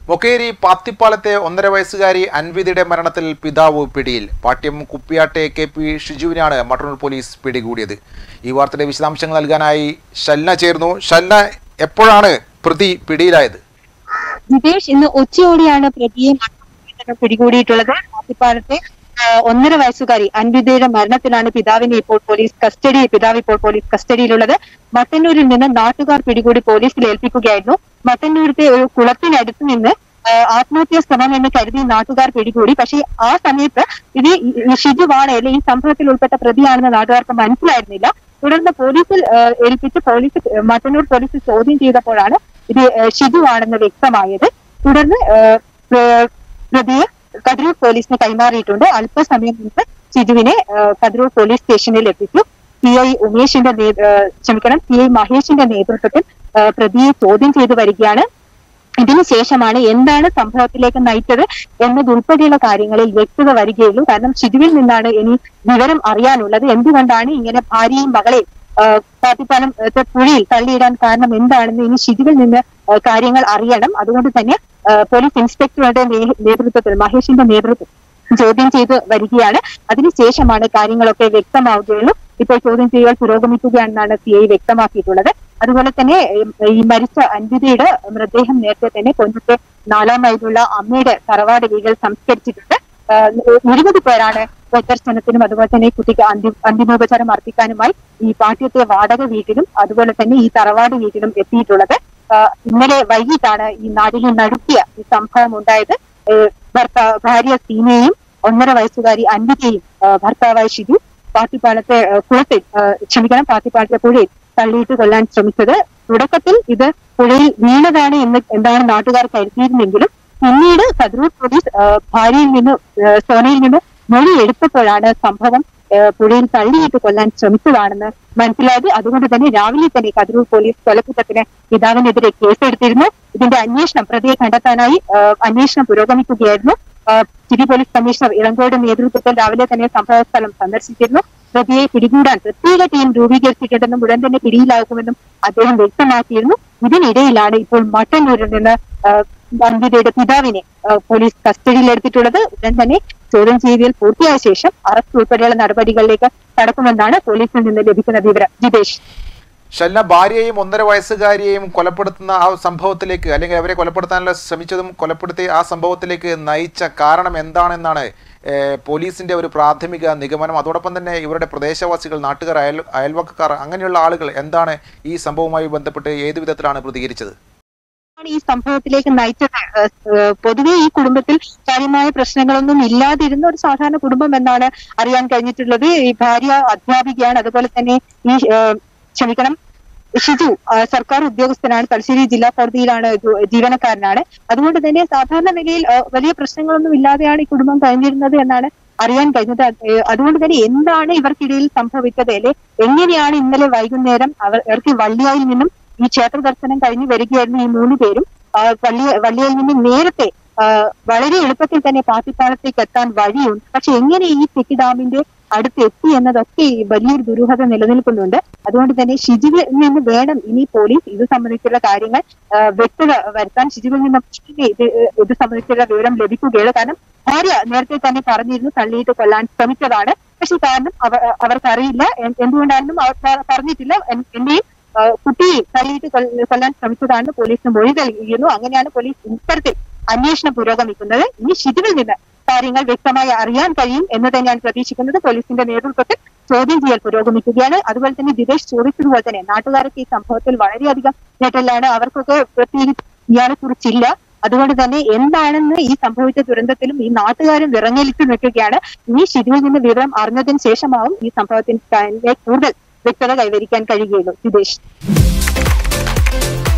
മൊക്കേരി പാത്തിപ്പാലത്തെ ഒന്നര വയസ്സുകാരി അൻവിതയുടെ മരണത്തിൽ പിതാവ് പിടിയിൽ പാട്യം കുപ്പിയാട്ടെ കെ പി ഷിജുവിനാണ് മട്ടന്നൂർ പോലീസ് പിടികൂടിയത് ഈ വാർത്തയുടെ വിശദാംശങ്ങൾ നൽകാനായി ഷൽന ചേർന്നു ഷൽന എപ്പോഴാണ് പ്രതി പിടിയിലായത് ജിതേഷ് ഇന്ന് ഉച്ചയോടെയാണ് പ്രതിയെ മട്ടന്നൂരിൽ പിടികൂടിയിട്ടുള്ളത് ആത്തിപ്പാലത്തെ ആ, ഒന്നര വയസ്സുകാരി അൻവിതയുടെ മരണത്തിലാണ് പിതാവിനെ ഇപ്പോൾ പോലീസ് കസ്റ്റഡി പിതാവ് ഇപ്പോൾ പോലീസ് കസ്റ്റഡിയിലുള്ളത് മട്ടന്നൂരിൽ നിന്ന് നാട്ടുകാർ പിടികൂടി പോലീസിൽ ഏൽപ്പിക്കുകയായിരുന്നു മട്ടന്നൂരത്തെ ഒരു കുളത്തിനടുത്ത് നിന്ന് ആ, ആത്മഹത്യാ ശ്രമം എന്ന് കരുതി നാട്ടുകാർ പിടികൂടി പക്ഷേ ആ സമയത്ത് ഇത് ഈ- ഈ ഷിജുവാണ് അല്ലെങ്കിൽ ഈ സംഭവത്തിൽ ഉൾപ്പെട്ട പ്രതിയാണെന്ന് നാട്ടുകാർക്ക് മനസ്സിലായിരുന്നില്ല തുടർന്ന് പോലീസിൽ ആ, ഏൽപ്പിച്ച് പോലീസ് മട്ടന്നൂർ പോലീസ് ചോദ്യം ചെയ്തപ്പോഴാണ് ഇത് ആ, ഷിജുവാണെന്ന് വ്യക്തമായത് തുടർന്ന് ആ, പ്ര- പ്രതിയെ കതിരൂർ പോലീസിന് കൈമാറിയിട്ടുണ്ട് അല്പസമയം മുൻപ് ഷിജുവിനെ ആ, കതിരൂർ പോലീസ് സ്റ്റേഷനിൽ എത്തിച്ചു സി ഐ ഉമേഷിന്റെ നേ- ആ, ക്ഷമിക്കണം സി ഐ മഹേഷിന്റെ നേതൃത്വത്തിൽ ആ, പ്രതിയെ ചോദ്യം ചെയ്തു വരികയാണ് ഇതിനുശേഷമാണ് എന്താണ് സംഭവത്തിലേക്ക് നയിച്ചത് എന്നതുൾപ്പെടെയുള്ള കാര്യങ്ങളിൽ വ്യക്തത വരികയുള്ളൂ കാരണം ഷിജുവിൽ നിന്നാണ് ഇനി വിവരം അറിയാനുള്ളത് എന്തുകൊണ്ടാണ് ഇങ്ങനെ ഭാര്യയും മകളെയും ആ, കാത്തിപ്പാലം ആ, പുഴയിൽ തള്ളിയിടാൻ കാരണം എന്താണെന്ന് ഇനി ഷിജുവിൽ നിന്ന് ആ, കാര്യങ്ങൾ അറിയണം അതുകൊണ്ട് തന്നെ ആ, പോലീസ് ഇൻസ്പെക്ടറുടെ നേ- നേതൃത്വത്തിൽ മഹേഷിന്റെ നേതൃത്വത്തിൽ ചോദ്യം ചെയ്ത് വരികയാണ് അതിനുശേഷമാണ് കാര്യങ്ങളൊക്കെ വ്യക്തമാവുകയുള്ളൂ ഇപ്പോൾ ചോദ്യം ചെയ്യൽ പുരോഗമിക്കുകയാണെന്നാണ് സി ഐ വ്യക്തമാക്കിയിട്ടുള്ളത് അതുപോലെ തന്നെ ഉം, ഈ മരിച്ച അൻവിതയുടെ മൃതദേഹം നേരത്തെ തന്നെ കൊല്ലത്തെ നാലാം മൈലുള്ള അമ്മയുടെ തറവാട് വീട്ടിൽ സംസ്കരിച്ചിട്ടുണ്ട് ആ, നിരവധി പേരാണ് പൊത്തർശനത്തിനും അതുപോലെ തന്നെ ഈ കുട്ടിക്ക് അന്തി അന്തിമോപചാരം അർപ്പിക്കാനുമായി ഈ പാട്യത്തെ വാടക വീട്ടിലും അതുപോലെ തന്നെ ഈ തറവാട് വീട്ടിലും എത്തിയിട്ടുള്ളത് ആ, ഇന്നലെ വൈകിട്ടാണ് ഈ നാടിനെ നടുക്കിയ ഈ സംഭവം ഉണ്ടായത് ഏഹ് ഭർത്താവ് ഭാര്യ സീനയെയും ഒന്നര വയസ്സുകാരി അൻവിതയെയും ആ, ഭർത്താവായ ഷിജു പാത്തിപ്പാലത്തെ ആ, കുളത്തിൽ ആ, ക്ഷമിക്കണം പാത്തിപ്പാലത്തെ പുഴയിൽ തള്ളിയിട്ട് കൊല്ലാൻ ശ്രമിച്ചത് തുടക്കത്തിൽ ഇത് പുഴയിൽ വീണതാണ് എന്ന് എന്താണ് നാട്ടുകാർ കരുതിയിരുന്നെങ്കിലും പിന്നീട് കതിരൂർ പോലീസ് ആ, ഭാര്യയിൽ നിന്ന് ആ, സോനയിൽ നിന്ന് മൊഴി എടുത്തപ്പോഴാണ് സംഭവം ആ, പുഴയിൽ തള്ളിയിട്ട് കൊല്ലാൻ ശ്രമിച്ചതാണെന്ന് മനസ്സിലായത് അതുകൊണ്ട് തന്നെ രാവിലെ തന്നെ കതിരൂർ പോലീസ് കൊലക്കുറ്റത്തിന് പിതാവിനെതിരെ കേസെടുത്തിരുന്നു ഇതിന്റെ അന്വേഷണം പ്രതിയെ കണ്ടെത്താനായി ആ, അന്വേഷണം പുരോഗമിക്കുകയായിരുന്നു ആ, സിറ്റി പോലീസ് കമ്മീഷണർ ഇളങ്കോട് നേതൃത്വത്തിൽ രാവിലെ തന്നെ സംഭവ സ്ഥലം സന്ദർശിച്ചിരുന്നു പ്രതിയെ പിടികൂടാൻ പ്രത്യേക ടീം രൂപീകരിച്ചിട്ടുണ്ടെന്നും ഉടൻ തന്നെ പിടിയിലാകുമെന്നും അദ്ദേഹം വ്യക്തമാക്കിയിരുന്നു ഇതിനിടയിലാണ് ഇപ്പോൾ മട്ടന്നൂരിൽ നിന്ന് ആ, അൻവിതയുടെ പിതാവിനെ ആ, പോലീസ് കസ്റ്റഡിയിലെടുത്തിട്ടുള്ളത് ഉടൻ തന്നെ ചോദ്യം ചെയ്യൽ പൂർത്തിയായ ശേഷം അറസ്റ്റ് ഉൾപ്പെടെയുള്ള നടപടികളിലേക്ക് കടക്കുമെന്നാണ് പോലീസിൽ നിന്ന് ലഭിക്കുന്ന വിവരം ജിതേഷ് ഷൽന ഭാര്യയെയും ഒന്നര വയസ്സുകാരിയെയും കൊലപ്പെടുത്തുന്ന ആ സംഭവത്തിലേക്ക് അല്ലെങ്കിൽ അവരെ കൊലപ്പെടുത്താനുള്ള ശ്രമിച്ചതും കൊലപ്പെടുത്തിയ ആ സംഭവത്തിലേക്ക് നയിച്ച കാരണം എന്താണെന്നാണ് ഏഹ്, പോലീസിന്റെ ഒരു പ്രാഥമിക നിഗമനം അതോടൊപ്പം തന്നെ ഇവരുടെ പ്രദേശവാസികൾ നാട്ടുകാർ അയൽ അയൽവക്കക്കാർ അങ്ങനെയുള്ള ആളുകൾ എന്താണ് ഈ സംഭവവുമായി ബന്ധപ്പെട്ട് ഏത് വിധത്തിലാണ് പ്രതികരിച്ചത് ആണ് ഈ സംഭവത്തിലേക്ക് നയിച്ചത് ഏഹ് ഏഹ് പൊതുവെ ഈ കുടുംബത്തിൽ കാര്യമായ പ്രശ്നങ്ങളൊന്നും ഇല്ലാതിരുന്ന ഒരു സാധാരണ കുടുംബം എന്നാണ് അറിയാൻ കഴിഞ്ഞിട്ടുള്ളത് ഈ ഭാര്യ അധ്യാപികയാണ് അതുപോലെ തന്നെ ഈ ഏഹ് ക്ഷമിക്കണം ഷിജു ആ, സർക്കാർ ഉദ്യോഗസ്ഥനാണ് തലശ്ശേരി ജില്ലാ കോടതിയിലാണ് ജോ- ജീവനക്കാരനാണ് അതുകൊണ്ട് തന്നെ സാധാരണ നിലയിൽ ആ, വലിയ പ്രശ്നങ്ങളൊന്നും ഇല്ലാതെയാണ് ഈ കുടുംബം കഴിഞ്ഞിരുന്നത് എന്നാണ് അറിയാൻ കഴിഞ്ഞത് അത്, ഏഹ് അതുകൊണ്ട് തന്നെ എന്താണ് ഇവർക്കിടയിൽ സംഭവിച്ചത് അല്ലെ എങ്ങനെയാണ് ഇന്നലെ വൈകുന്നേരം അവർ ഇവർക്ക് വള്ളിയായിൽ നിന്നും ഈ ക്ഷേത്ര ദർശനം കഴിഞ്ഞ് വരികയായിരുന്നു ഈ മൂന്ന് പേരും ആ, വള്ളിയ വള്ളിയിൽ നിന്നും നേരത്തെ ആ, വളരെ എളുപ്പത്തിൽ തന്നെ പാത്തിപ്പാലത്തേക്ക് എത്താൻ വഴിയുണ്ട് പക്ഷെ എങ്ങനെ ഈ തെക്ക് ഡാമിന്റെ അടുത്ത് എത്തി എന്നതൊക്കെ ഈ വലിയൊരു ദുരൂഹത നിലനിൽക്കുന്നുണ്ട് അതുകൊണ്ട് തന്നെ ഷിജുവിൽ നിന്ന് വേണം ഇനി പോലീസ് ഇത് സംബന്ധിച്ചുള്ള കാര്യങ്ങൾ ആ, വ്യക്തത വരുത്താൻ ഷിജുവിൽ നിന്ന് മാത്രമേ ഇത് ഇത് സംബന്ധിച്ചുള്ള വിവരം ലഭിക്കുകയുള്ളൂ കാരണം ഭാര്യ നേരത്തെ തന്നെ പറഞ്ഞിരുന്നു തള്ളിയിട്ട് കൊല്ലാൻ ശ്രമിച്ചതാണ് പക്ഷെ കാരണം അവർ അവർക്കറിയില്ല എ- എന്തുകൊണ്ടാണെന്നും അവർ പ- പറഞ്ഞിട്ടില്ല എൻ- എന്നെയും ആ, കുട്ടിയെ തള്ളിയിട്ട് കൊല്ല- കൊല്ലാൻ ശ്രമിച്ചതാണെന്ന് പോലീസിന് മൊഴി നൽകിയിരുന്നു അങ്ങനെയാണ് പോലീസ് ഇത്തരത്തിൽ അന്വേഷണം പുരോഗമിക്കുന്നത് ഇനി ഷിജുവിൽ നിന്ന് കാര്യങ്ങൾ വ്യക്തമായി അറിയാൻ കഴിയും എന്ന് തന്നെയാണ് പ്രതീക്ഷിക്കുന്നത് പോലീസിന്റെ നേതൃത്വത്തിൽ ചോദ്യം ചെയ്യൽ പുരോഗമിക്കുകയാണ് അതുപോലെ തന്നെ ദിവേഷ് ചോദിച്ചതുപോലെ തന്നെ നാട്ടുകാരൊക്കെ ഈ സംഭവത്തിൽ വളരെയധികം ഞെട്ടലാണ് അവർക്കൊക്കെ പ്രത്യേകിച്ച് ഇയാളെ കുറിച്ചില്ല അതുകൊണ്ട് തന്നെ എന്താണെന്ന് ഈ സംഭവിച്ച ദുരന്തത്തിലും ഈ നാട്ടുകാരും വിറങ്ങലിച്ചു നിൽക്കുകയാണ് ഇനി ഷിജുവിൽ നിന്ന് വിവരം അറിഞ്ഞതിന് ശേഷമാവും ഈ സംഭവത്തിന്റെ കൂടുതൽ വ്യക്തത കൈവരിക്കാൻ കഴിയുകയുള്ളൂ ദിവേഷ്